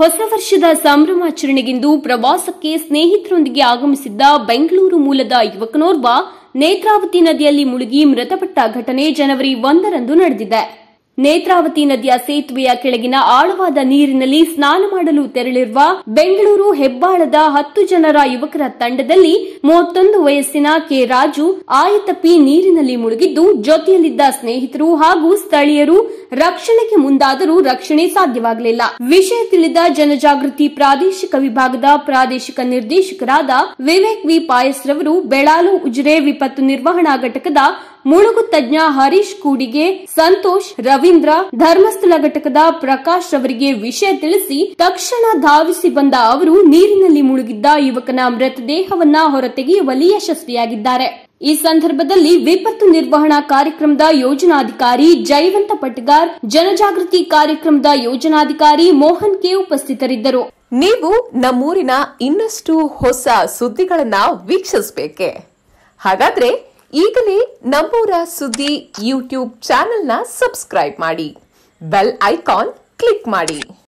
ಹೊಸ ವರ್ಷದ ಸಂಭ್ರಮಾಚರಣೆಗೆಂದು ಪ್ರವಾಸಕ್ಕೆ ಸ್ನೇಹಿತರೊಂದಿಗೆ ಆಗಮಿಸಿದ್ದ ಬೆಂಗಳೂರು ಮೂಲದ ಯುವಕನೋರ್ವ ನೇತ್ರಾವತಿ ನದಿಯಲ್ಲಿ ಮುಳುಗಿ ಮೃತಪಟ್ಟ ಘಟನೆ ಜನವರಿ ಒಂದರಂದು ನಡೆದಿದೆ ನೇತ್ರಾವತಿ ನದಿಯ ಸೇತುವೆಯ ಕೆಳಗಿನ ಆಳವಾದ ನೀರಿನಲ್ಲಿ ಸ್ನಾನ ಮಾಡಲು ತೆರಳಿರುವ ಬೆಂಗಳೂರು ಹೆಬ್ಬಾಳದ ಹತ್ತು ಜನರ ಯುವಕರ ತಂಡದಲ್ಲಿ ಮೂವತ್ತೊಂದು ವಯಸ್ಸಿನ ಕೆ ರಾಜು ಆಯತಪ್ಪಿ ನೀರಿನಲ್ಲಿ ಮುಳುಗಿದ್ದು ಜೊತೆಯಲ್ಲಿದ್ದ ಸ್ನೇಹಿತರು ಹಾಗೂ ಸ್ಥಳೀಯರು ರಕ್ಷಣೆಗೆ ಮುಂದಾದರೂ ರಕ್ಷಣೆ ಸಾಧ್ಯವಾಗಲಿಲ್ಲ ವಿಷಯ ತಿಳಿದ ಜನಜಾಗೃತಿ ಪ್ರಾದೇಶಿಕ ವಿಭಾಗದ ಪ್ರಾದೇಶಿಕ ನಿರ್ದೇಶಕರಾದ ವಿವೇಕ್ ವಿ ಪಾಯಸ್ ರವರು ಬೆಳಾಲು ಉಜಿರೆ ವಿಪತ್ತು ನಿರ್ವಹಣಾ ಘಟಕದ ಮುಳುಗು ತಜ್ಞ ಹರೀಶ್ ಕೂಡಿಗೆ ಸಂತೋಷ್ ರವೀಂದ್ರ ಧರ್ಮಸ್ಥಳ ಘಟಕದ ಪ್ರಕಾಶ್ ಅವರಿಗೆ ವಿಷಯ ತಿಳಿಸಿ ತಕ್ಷಣ ಧಾವಿಸಿ ಬಂದ ಅವರು ನೀರಿನಲ್ಲಿ ಮುಳುಗಿದ್ದ ಯುವಕನ ಮೃತದೇಹವನ್ನ ಹೊರತೆಗೆಯುವಲ್ಲಿ ಯಶಸ್ವಿಯಾಗಿದ್ದಾರೆ ಈ ಸಂದರ್ಭದಲ್ಲಿ ವಿಪತ್ತು ನಿರ್ವಹಣಾ ಕಾರ್ಯಕ್ರಮದ ಯೋಜನಾಧಿಕಾರಿ ಜಯವಂತ ಪಟ್ಗಾರ್ ಜನಜಾಗೃತಿ ಕಾರ್ಯಕ್ರಮದ ಯೋಜನಾಧಿಕಾರಿ ಮೋಹನ್ ಕೆ ಉಪಸ್ಥಿತರಿದ್ದರು ನೀವು ನಮ್ಮೂರಿನ ಇನ್ನಷ್ಟು ಹೊಸ ಸುದ್ದಿಗಳನ್ನ ವೀಕ್ಷಿಸಬೇಕೆ ಹಾಗಾದ್ರೆ ಈಗಲೇ ನಮ್ಮೂರ ಸುದ್ದಿ ಯೂಟ್ಯೂಬ್ ಚಾನೆಲ್ನ ಸಬ್ಸ್ಕ್ರೈಬ್ ಮಾಡಿ ಬೆಲ್ ಐಕಾನ್ ಕ್ಲಿಕ್ ಮಾಡಿ